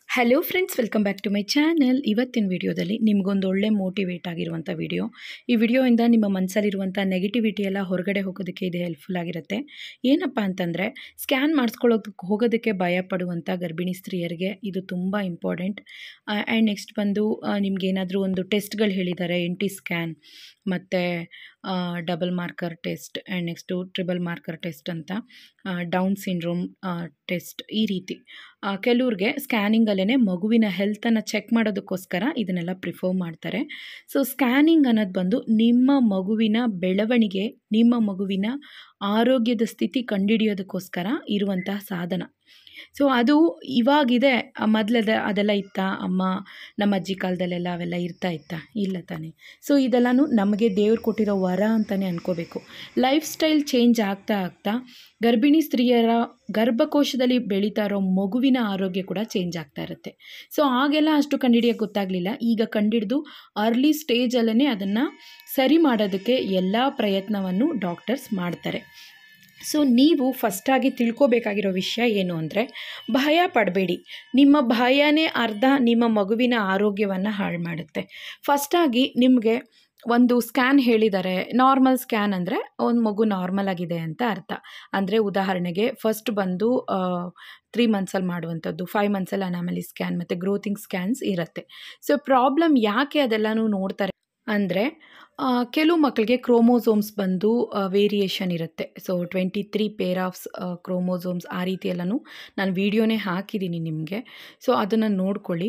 hello friends welcome back to my channel ಇವತ್ತಿನ ವಿಡಿಯೋದಲ್ಲಿ ನಿಮಗೊಂದು ಒಳ್ಳೆ ಮೋಟಿವೇಟ್ ಆಗಿರುವಂಥ ವಿಡಿಯೋ ಈ ವಿಡಿಯೋಯಿಂದ ನಿಮ್ಮ ಮನಸ್ಸಲ್ಲಿರುವಂಥ ನೆಗೆಟಿವಿಟಿ ಎಲ್ಲ ಹೊರಗಡೆ ಹೋಗೋದಕ್ಕೆ ಇದು ಹೆಲ್ಪ್ಫುಲ್ ಆಗಿರುತ್ತೆ ಏನಪ್ಪ ಅಂತಂದರೆ ಸ್ಕ್ಯಾನ್ ಮಾಡಿಸ್ಕೊಳ್ಳೋದಕ್ಕೆ ಹೋಗೋದಕ್ಕೆ ಭಯ ಪಡುವಂಥ ಗರ್ಭಿಣಿ ಸ್ತ್ರೀಯರಿಗೆ ಇದು ತುಂಬ ಇಂಪಾರ್ಟೆಂಟ್ ಆ್ಯಂಡ್ ನೆಕ್ಸ್ಟ್ ಬಂದು ನಿಮಗೇನಾದರೂ ಒಂದು ಟೆಸ್ಟ್ಗಳು ಹೇಳಿದ್ದಾರೆ ಎನ್ ಟಿ ಸ್ಕ್ಯಾನ್ ಮತ್ತು double marker test and next triple marker test ಅಂತ ಡೌನ್ ಸಿಂಡ್ರೋಮ್ ಟೆಸ್ಟ್ ಈ ರೀತಿ ಕೆಲವ್ರಿಗೆ ಸ್ಕ್ಯಾನಿಂಗಲ್ಲೇ ಮಗುವಿನ ಹೆಲ್ತನ್ನು ಚೆಕ್ ಮಾಡೋದಕ್ಕೋಸ್ಕರ ಇದನ್ನೆಲ್ಲ ಪ್ರಿಫರ್ ಮಾಡ್ತಾರೆ ಸೊ ಸ್ಕ್ಯಾನಿಂಗ್ ಅನ್ನೋದು ಬಂದು ನಿಮ್ಮ ಮಗುವಿನ ಬೆಳವಣಿಗೆ ನಿಮ್ಮ ಮಗುವಿನ ಆರೋಗ್ಯದ ಸ್ಥಿತಿ ಕಂಡುಹಿಡಿಯೋದಕ್ಕೋಸ್ಕರ ಇರುವಂತಹ ಸಾಧನ ಸೊ ಅದು ಇವಾಗಿದೆ ಮೊದಲದ ಅದೆಲ್ಲ ಇತ್ತಾ ಅಮ್ಮ ನಮ್ಮ ಅಜ್ಜಿ ಕಾಲದಲ್ಲೆಲ್ಲ ಅವೆಲ್ಲ ಇರ್ತಾ ಇತ್ತಾ ಇಲ್ಲ ತಾನೆ ಸೊ ಇದೆಲ್ಲನೂ ನಮಗೆ ದೇವ್ರು ಕೊಟ್ಟಿರೋ ವರ ಅಂತಲೇ ಅನ್ಕೋಬೇಕು ಲೈಫ್ ಸ್ಟೈಲ್ ಚೇಂಜ್ ಆಗ್ತಾ ಆಗ್ತಾ ಗರ್ಭಿಣಿ ಸ್ತ್ರೀಯರ ಗರ್ಭಕೋಶದಲ್ಲಿ ಬೆಳೀತಾ ಇರೋ ಮಗುವಿನ ಆರೋಗ್ಯ ಕೂಡ ಚೇಂಜ್ ಆಗ್ತಾ ಇರುತ್ತೆ ಸೊ ಆಗೆಲ್ಲ ಅಷ್ಟು ಕಂಡುಹಿಡಿಯೋಕ್ಕೆ ಗೊತ್ತಾಗಲಿಲ್ಲ ಈಗ ಕಂಡುಹಿಡಿದು ಅರ್ಲಿ ಸ್ಟೇಜಲ್ಲೇ ಅದನ್ನು ಸರಿ ಮಾಡೋದಕ್ಕೆ ಎಲ್ಲ ಪ್ರಯತ್ನವನ್ನು ಡಾಕ್ಟರ್ಸ್ ಮಾಡ್ತಾರೆ ಸೊ ನೀವು ಫಸ್ಟಾಗಿ ತಿಳ್ಕೊಬೇಕಾಗಿರೋ ವಿಷಯ ಏನು ಅಂದರೆ ಭಯ ಪಡಬೇಡಿ ನಿಮ್ಮ ಭಯನೇ ಅರ್ಧ ನಿಮ್ಮ ಮಗುವಿನ ಆರೋಗ್ಯವನ್ನು ಹಾಳು ಮಾಡುತ್ತೆ ಫಸ್ಟಾಗಿ ನಿಮಗೆ ಒಂದು ಸ್ಕ್ಯಾನ್ ಹೇಳಿದ್ದಾರೆ ನಾರ್ಮಲ್ ಸ್ಕ್ಯಾನ್ ಅಂದರೆ ಒಂದು ಮಗು ನಾರ್ಮಲ್ ಆಗಿದೆ ಅಂತ ಅರ್ಥ ಅಂದರೆ ಉದಾಹರಣೆಗೆ ಫಸ್ಟ್ ಬಂದು ತ್ರೀ ಮಂತ್ಸಲ್ಲಿ ಮಾಡುವಂಥದ್ದು ಫೈವ್ ಮಂತ್ಸಲ್ಲಿ ಅನಾಮಲಿ ಸ್ಕ್ಯಾನ್ ಮತ್ತು ಗ್ರೋತಿಂಗ್ ಸ್ಕ್ಯಾನ್ಸ್ ಇರುತ್ತೆ ಸೊ ಪ್ರಾಬ್ಲಮ್ ಯಾಕೆ ಅದೆಲ್ಲನೂ ನೋಡ್ತಾರೆ ಅಂದರೆ ಕೆಲವು ಮಕ್ಕಳಿಗೆ ಕ್ರೋಮೋಸೋಮ್ಸ್ ಬಂದು ವೇರಿಯೇಷನ್ ಇರುತ್ತೆ so twenty three pair of chromosomes ಆ ರೀತಿ ಎಲ್ಲನೂ ನಾನು ವೀಡಿಯೋನೇ ಹಾಕಿದ್ದೀನಿ ನಿಮಗೆ ಸೊ ಅದನ್ನು ನೋಡ್ಕೊಳ್ಳಿ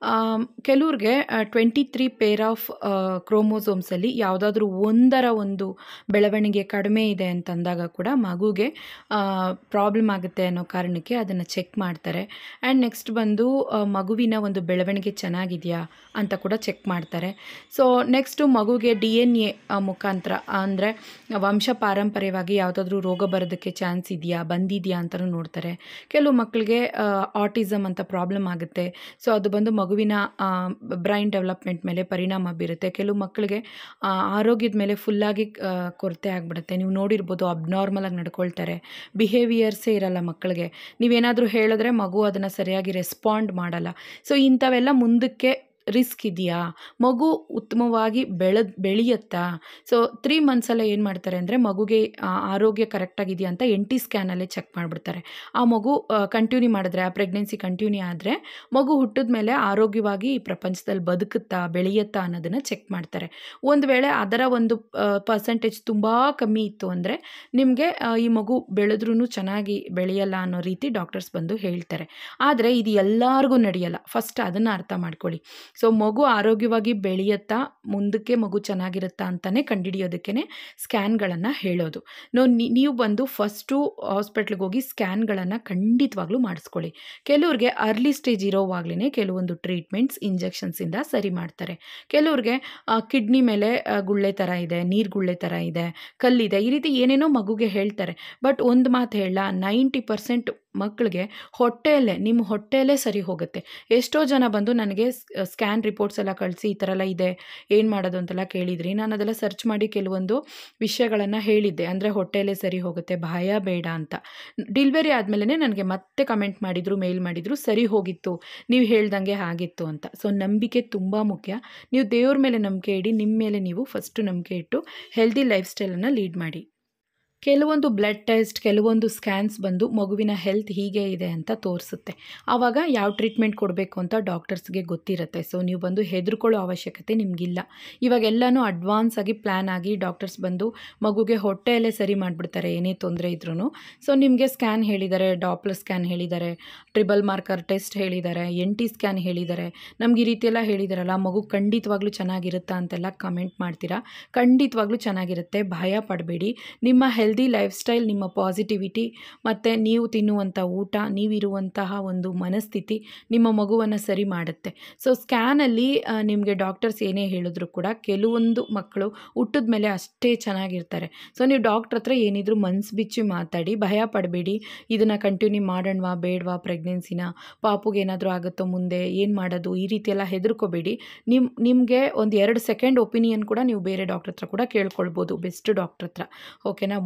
ಕೆಲವ್ರಿಗೆ ಟ್ವೆಂಟಿ ತ್ರೀ ಪೇರ್ ಆಫ್ ಕ್ರೋಮೋಸೋಮ್ಸಲ್ಲಿ ಯಾವುದಾದ್ರೂ ಒಂದರ ಒಂದು ಬೆಳವಣಿಗೆ ಕಡಿಮೆ ಇದೆ ಅಂತಂದಾಗ ಕೂಡ ಮಗುಗೆ ಪ್ರಾಬ್ಲಮ್ ಆಗುತ್ತೆ ಅನ್ನೋ ಕಾರಣಕ್ಕೆ ಅದನ್ನು ಚೆಕ್ ಮಾಡ್ತಾರೆ ಆ್ಯಂಡ್ ನೆಕ್ಸ್ಟ್ ಬಂದು ಮಗುವಿನ ಒಂದು ಬೆಳವಣಿಗೆ ಚೆನ್ನಾಗಿದೆಯಾ ಅಂತ ಕೂಡ ಚೆಕ್ ಮಾಡ್ತಾರೆ ಸೊ ನೆಕ್ಸ್ಟು ಮಗುಗೆ ಡಿ ಎನ್ ಎ ಮುಖಾಂತರ ಅಂದರೆ ವಂಶ ಪಾರಂಪರ್ಯವಾಗಿ ಯಾವುದಾದ್ರೂ ರೋಗ ಬರೋದಕ್ಕೆ ಚಾನ್ಸ್ ಇದೆಯಾ ಬಂದಿದೆಯಾ ಅಂತಲೂ ನೋಡ್ತಾರೆ ಕೆಲವು ಮಕ್ಕಳಿಗೆ ಆಟಿಸಮ್ ಅಂತ ಪ್ರಾಬ್ಲಮ್ ಆಗುತ್ತೆ ಸೊ ಅದು ಬಂದು ಮಗುವಿನ ಬ್ರೈನ್ ಡೆವಲಪ್ಮೆಂಟ್ ಮೇಲೆ ಪರಿಣಾಮ ಬೀರುತ್ತೆ ಕೆಲವು ಮಕ್ಕಳಿಗೆ ಆರೋಗ್ಯದ ಮೇಲೆ ಫುಲ್ಲಾಗಿ ಕೊರತೆ ಆಗಿಬಿಡುತ್ತೆ ನೀವು ನೋಡಿರ್ಬೋದು ಅಬ್ನಾರ್ಮಲಾಗಿ ನಡ್ಕೊಳ್ತಾರೆ ಬಿಹೇವಿಯರ್ಸೇ ಇರಲ್ಲ ಮಕ್ಕಳಿಗೆ ನೀವೇನಾದರೂ ಹೇಳಿದ್ರೆ ಮಗು ಅದನ್ನು ಸರಿಯಾಗಿ ರೆಸ್ಪಾಂಡ್ ಮಾಡಲ್ಲ ಸೊ ಇಂಥವೆಲ್ಲ ಮುಂದಕ್ಕೆ ರಿಸ್ಕ್ ಇದೆಯಾ ಮಗು ಉತ್ತಮವಾಗಿ ಬೆಳೆದ್ ಬೆಳೆಯುತ್ತಾ ಸೊ ತ್ರೀ ಮಂತ್ಸಲ್ಲೇ ಏನು ಮಾಡ್ತಾರೆ ಅಂದರೆ ಮಗುಗೆ ಆರೋಗ್ಯ ಕರೆಕ್ಟಾಗಿದೆಯಾ ಅಂತ ಎನ್ ಟಿ ಸ್ಕ್ಯಾನಲ್ಲೇ ಚೆಕ್ ಮಾಡಿಬಿಡ್ತಾರೆ ಆ ಮಗು ಕಂಟಿನ್ಯೂ ಮಾಡಿದ್ರೆ ಆ ಪ್ರೆಗ್ನೆನ್ಸಿ ಕಂಟಿನ್ಯೂ ಆದರೆ ಮಗು ಹುಟ್ಟಿದ ಮೇಲೆ ಆರೋಗ್ಯವಾಗಿ ಈ ಪ್ರಪಂಚದಲ್ಲಿ ಬದುಕುತ್ತಾ ಬೆಳೆಯುತ್ತಾ ಅನ್ನೋದನ್ನು ಚೆಕ್ ಮಾಡ್ತಾರೆ ಒಂದು ವೇಳೆ ಅದರ ಒಂದು ಪರ್ಸೆಂಟೇಜ್ ತುಂಬ ಕಮ್ಮಿ ಇತ್ತು ಅಂದರೆ ನಿಮಗೆ ಈ ಮಗು ಬೆಳೆದ್ರೂ ಚೆನ್ನಾಗಿ ಬೆಳೆಯಲ್ಲ ಅನ್ನೋ ರೀತಿ ಡಾಕ್ಟರ್ಸ್ ಬಂದು ಹೇಳ್ತಾರೆ ಆದರೆ ಇದು ಎಲ್ಲರಿಗೂ ನಡೆಯಲ್ಲ ಫಸ್ಟ್ ಅದನ್ನು ಅರ್ಥ ಮಾಡ್ಕೊಳ್ಳಿ ಸೊ ಮಗು ಆರೋಗ್ಯವಾಗಿ ಬೆಳೆಯುತ್ತಾ ಮುಂದಕ್ಕೆ ಮಗು ಚೆನ್ನಾಗಿರುತ್ತಾ ಅಂತಲೇ ಕಂಡುಹಿಡಿಯೋದಕ್ಕೇ ಸ್ಕ್ಯಾನ್ಗಳನ್ನು ಹೇಳೋದು ನೋ ನೀವು ಬಂದು ಫಸ್ಟು ಹಾಸ್ಪಿಟ್ಲಿಗೆ ಹೋಗಿ ಸ್ಕ್ಯಾನ್ಗಳನ್ನು ಖಂಡಿತವಾಗ್ಲೂ ಮಾಡಿಸ್ಕೊಳ್ಳಿ ಕೆಲವ್ರಿಗೆ ಅರ್ಲಿ ಸ್ಟೇಜ್ ಇರೋವಾಗಲೇ ಕೆಲವೊಂದು ಟ್ರೀಟ್ಮೆಂಟ್ಸ್ ಇಂಜೆಕ್ಷನ್ಸಿಂದ ಸರಿ ಮಾಡ್ತಾರೆ ಕೆಲವ್ರಿಗೆ ಕಿಡ್ನಿ ಮೇಲೆ ಗುಳ್ಳೆ ಥರ ಇದೆ ನೀರು ಗುಳ್ಳೆ ಥರ ಇದೆ ಕಲ್ಲಿದೆ ಈ ರೀತಿ ಏನೇನೋ ಮಗುಗೆ ಹೇಳ್ತಾರೆ ಬಟ್ ಒಂದು ಮಾತು ಹೇಳ ನೈಂಟಿ ಪರ್ಸೆಂಟ್ ಮಕ್ಕಳಿಗೆ ಹೊಟ್ಟೆಯಲ್ಲೇ ನಿಮ್ಮ ಹೊಟ್ಟೆಯಲ್ಲೇ ಸರಿ ಹೋಗುತ್ತೆ ಎಷ್ಟೋ ಜನ ಬಂದು ನನಗೆ ಸ್ಕ್ಯಾನ್ ರಿಪೋರ್ಟ್ಸ್ ಎಲ್ಲ ಕಳಿಸಿ ಈ ಥರ ಎಲ್ಲ ಇದೆ ಏನು ಮಾಡೋದು ಅಂತೆಲ್ಲ ಕೇಳಿದ್ರಿ ನಾನು ಅದೆಲ್ಲ ಸರ್ಚ್ ಮಾಡಿ ಕೆಲವೊಂದು ವಿಷಯಗಳನ್ನು ಹೇಳಿದ್ದೆ ಅಂದರೆ ಹೊಟ್ಟೆಯಲ್ಲೇ ಸರಿ ಹೋಗುತ್ತೆ ಭಯ ಬೇಡ ಅಂತ ಡಿಲ್ವರಿ ಆದಮೇಲೆ ನನಗೆ ಮತ್ತೆ ಕಮೆಂಟ್ ಮಾಡಿದರು ಮೇಲ್ ಮಾಡಿದರು ಸರಿ ಹೋಗಿತ್ತು ನೀವು ಹೇಳ್ದಂಗೆ ಆಗಿತ್ತು ಅಂತ ಸೊ ನಂಬಿಕೆ ತುಂಬ ಮುಖ್ಯ ನೀವು ದೇವ್ರ ಮೇಲೆ ನಂಬಿಕೆ ಇಡಿ ನಿಮ್ಮ ಮೇಲೆ ನೀವು ಫಸ್ಟು ನಂಬಿಕೆ ಇಟ್ಟು ಹೆಲ್ದಿ ಲೈಫ್ ಸ್ಟೈಲನ್ನು ಲೀಡ್ ಮಾಡಿ ಕೆಲವೊಂದು ಬ್ಲಡ್ ಟೆಸ್ಟ್ ಕೆಲವೊಂದು ಸ್ಕ್ಯಾನ್ಸ್ ಬಂದು ಮಗುವಿನ ಹೆಲ್ತ್ ಹೀಗೆ ಇದೆ ಅಂತ ತೋರಿಸುತ್ತೆ ಆವಾಗ ಯಾವ ಟ್ರೀಟ್ಮೆಂಟ್ ಕೊಡಬೇಕು ಅಂತ ಡಾಕ್ಟರ್ಸ್ಗೆ ಗೊತ್ತಿರುತ್ತೆ ಸೊ ನೀವು ಬಂದು ಹೆದರ್ಕೊಳ್ಳೋ ಅವಶ್ಯಕತೆ ನಿಮಗಿಲ್ಲ ಇವಾಗೆಲ್ಲನೂ ಅಡ್ವಾನ್ಸ್ ಆಗಿ ಪ್ಲ್ಯಾನ್ ಆಗಿ ಡಾಕ್ಟರ್ಸ್ ಬಂದು ಮಗುಗೆ ಹೊಟ್ಟೆಯಲ್ಲೇ ಸರಿ ಮಾಡಿಬಿಡ್ತಾರೆ ಏನೇ ತೊಂದರೆ ಇದ್ರೂ ಸೊ ನಿಮಗೆ ಸ್ಕ್ಯಾನ್ ಹೇಳಿದ್ದಾರೆ ಡಾಪ್ಲರ್ ಸ್ಕ್ಯಾನ್ ಹೇಳಿದ್ದಾರೆ ಟ್ರಿಬಲ್ ಮಾರ್ಕರ್ ಟೆಸ್ಟ್ ಹೇಳಿದ್ದಾರೆ ಎನ್ ಟಿ ಸ್ಕ್ಯಾನ್ ಹೇಳಿದ್ದಾರೆ ನಮ್ಗೆ ಈ ರೀತಿಯೆಲ್ಲ ಹೇಳಿದಾರಲ್ಲ ಮಗು ಖಂಡಿತವಾಗ್ಲೂ ಚೆನ್ನಾಗಿರುತ್ತಾ ಅಂತೆಲ್ಲ ಕಮೆಂಟ್ ಮಾಡ್ತೀರಾ ಖಂಡಿತವಾಗ್ಲೂ ಚೆನ್ನಾಗಿರುತ್ತೆ ಭಯ ಪಡಬೇಡಿ ನಿಮ್ಮ ಹೆಲ್ತ್ ಹೆಲ್ದಿ ಲೈಫ್ ಸ್ಟೈಲ್ ನಿಮ್ಮ ಪಾಸಿಟಿವಿಟಿ ಮತ್ತು ನೀವು ತಿನ್ನುವಂಥ ಊಟ ನೀವಿರುವಂತಹ ಒಂದು ಮನಸ್ಥಿತಿ ನಿಮ್ಮ ಮಗುವನ್ನು ಸರಿ ಮಾಡುತ್ತೆ ಸೊ ಸ್ಕ್ಯಾನಲ್ಲಿ ನಿಮಗೆ ಡಾಕ್ಟರ್ಸ್ ಏನೇ ಹೇಳಿದ್ರು ಕೂಡ ಕೆಲವೊಂದು ಮಕ್ಕಳು ಹುಟ್ಟಿದ ಮೇಲೆ ಅಷ್ಟೇ ಚೆನ್ನಾಗಿರ್ತಾರೆ ಸೊ ನೀವು ಡಾಕ್ಟ್ರ್ ಹತ್ರ ಏನಿದ್ರು ಮನ್ಸು ಬಿಚ್ಚಿ ಮಾತಾಡಿ ಭಯ ಪಡಬೇಡಿ ಇದನ್ನು ಕಂಟಿನ್ಯೂ ಮಾಡೋಣವಾ ಬೇಡವಾ ಪ್ರೆಗ್ನೆನ್ಸಿನ ಪಾಪುಗೆ ಏನಾದರೂ ಆಗುತ್ತೋ ಮುಂದೆ ಏನು ಮಾಡೋದು ಈ ರೀತಿ ಎಲ್ಲ ಹೆದರ್ಕೋಬೇಡಿ ನಿಮ್ಮ ನಿಮಗೆ ಒಂದು ಎರಡು ಸೆಕೆಂಡ್ ಒಪಿನಿಯನ್ ಕೂಡ ನೀವು ಬೇರೆ ಡಾಕ್ಟ್ರ್ ಹತ್ರ ಕೂಡ ಕೇಳ್ಕೊಳ್ಬೋದು ಬೆಸ್ಟ್ ಡಾಕ್ಟ್ರ್ ಹತ್ರ ಓಕೆನಾ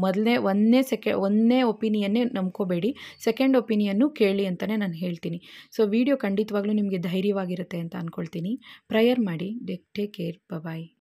ಮೊದಲನೇ ಒಂದನೇ ಸೆಕೆ ಒಂದನೇ ಒಪಿನಿಯನ್ನೇ ನಂಬ್ಕೋಬೇಡಿ ಸೆಕೆಂಡ್ ಒಪಿನಿಯನ್ನು ಕೇಳಿ ಅಂತಲೇ ನಾನು ಹೇಳ್ತೀನಿ ಸೊ ವಿಡಿಯೋ ಖಂಡಿತವಾಗ್ಲೂ ನಿಮಗೆ ಧೈರ್ಯವಾಗಿರುತ್ತೆ ಅಂತ ಅಂದ್ಕೊಳ್ತೀನಿ ಪ್ರಯರ್ ಮಾಡಿ ಟೇಕ್ ಕೇರ್ ಬಾಯ್